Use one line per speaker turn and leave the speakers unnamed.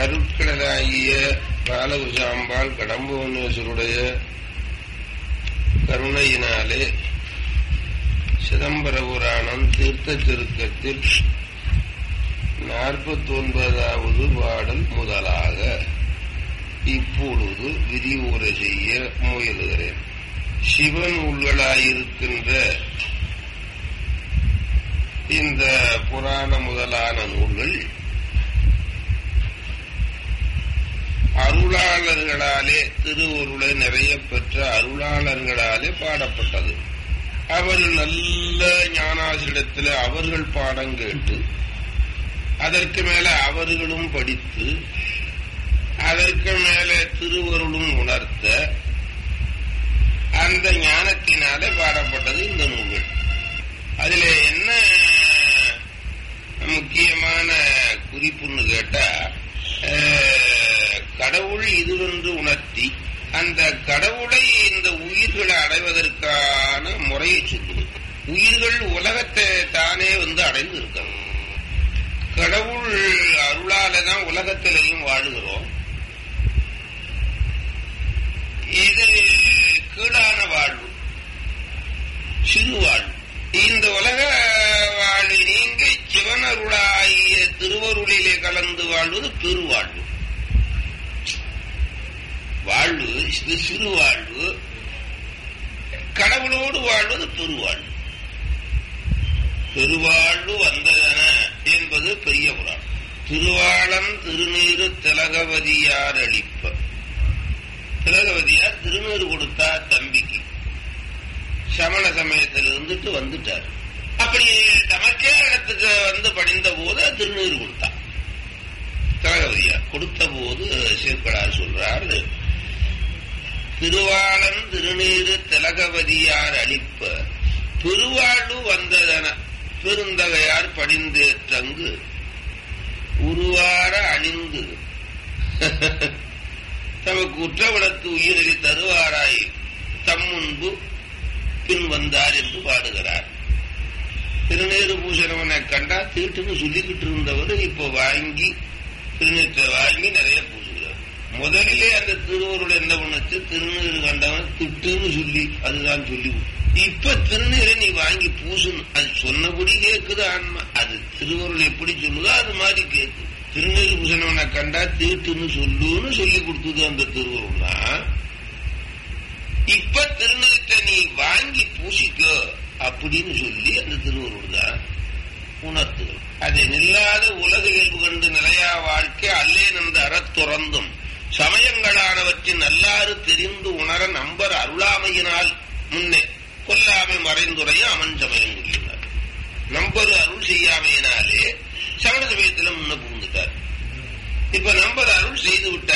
அருட்கடலாகிய பாலகுசாம்பாள் கடம்புவனேஸ்வருடைய கருணையினாலே சிதம்பர புராணம் தீர்த்த திருக்கத்தில் நாற்பத்தி ஒன்பதாவது பாடல் முதலாக இப்பொழுது விரிவுரை செய்ய முயலுகிறேன் சிவன் உள்ளாயிருக்கின்ற இந்த புராண முதலான நூல்கள் அருளாளர்களாலே திருவுருளை நிறைய பெற்ற அருளாளர்களாலே பாடப்பட்டது அவர்கள் நல்ல ஞானாசிரிடத்தில் அவர்கள் பாடம் கேட்டு அதற்கு மேல அவர்களும் படித்து அதற்கு மேல திருவருளும் உணர்த்த அந்த ஞானத்தினாலே பாடப்பட்டது இந்த நூல்கள் அதுல என்ன முக்கியமான குறிப்புன்னு கேட்டா கடவுள் இதுவென்று உணர்த்தி அந்த கடவுளை இந்த உயிர்களை அடைவதற்கான முறையை சொல்லுவது உயிர்கள் உலகத்தை தானே வந்து அடைந்து இருக்கணும் கடவுள் அருளால தான் உலகத்திலையும் வாழுகிறோம் இது கீழான வாழ்வு சிறு வாழ்வு இந்த உலக வாழ்வு நீங்க சிவனருளாகிய திருவருளிலே கலந்து வாழ்வது பெருவாழ்வு வாழ்வு இது சிறு வாழ்வு கடவுளோடு வாழ்வது பெருவாழ்வு பெருவாழ்வு வந்ததன என்பது பெரிய புறான் திருவாளன் திருநீரு திலகவதியார் அளிப்ப திலகவதியார் திருநீறு கொடுத்தா தம்பிக்கு சமண சமயத்தில் இருந்துட்டு வந்துட்டார் அப்படி தமக்கே இடத்துக்கு வந்து படிந்த போது திருநீர் கொடுத்தான் திலகவதியார் கொடுத்த போது சேர்க்கடார் சொல்றார் திருவாளன் திருநீரு திலகவதியார் அளிப்ப பெருவாழ்வு வந்ததன பெருந்தகையார் படிந்தேற்றங்கு உருவார அணிந்து தமக்கு உற்றவிடத்து உயிரில் தருவாராய் தம் முன்பு பின் வந்தார் என்று பாடுகிறார் திருநீறு பூசணவனை கண்டா தீட்டுன்னு சொல்லிக்கிட்டு இருந்தவர் இப்போ வாங்கி திருநீற்றை வாங்கி நிறைய பூசுகிறார் முதலிலே அந்த திருவருள் என்ன பண்ணுச்சு திருநீறு கண்டவன் திட்டுன்னு சொல்லி அதுதான் சொல்லி இப்ப திருநீரை நீ வாங்கி பூசணும் அது சொன்னபடி கேக்குது ஆன்மா அது திருவருள் எப்படி சொல்லுதோ அது மாதிரி கேக்கு திருநீறு பூசணவனை கண்டா தீட்டுன்னு சொல்லுன்னு சொல்லி கொடுத்தது அந்த திருவருள் தான் இப்ப திருநீரத்தை நீ வாங்கி பூசிக்க அப்படின்னு சொல்லி அந்த திருவருள் தான் உணர்த்துகள் அதை நில்லாத உலக இயல்பு கண்டு நிலையா வாழ்க்கை அல்லேன் அந்த அறத்துறந்தும் சமயங்களானவற்றின் நல்லாறு தெரிந்து உணர நம்பர் அருளாமையினால் முன்னே கொல்லாமை மறைந்துரைய அமன் சமயம் கூறினார் நம்பர் அருள் செய்யாமையினாலே சமண சமயத்தில் முன்ன புகுந்துட்டார் இப்ப நம்பர் அருள் செய்து விட்ட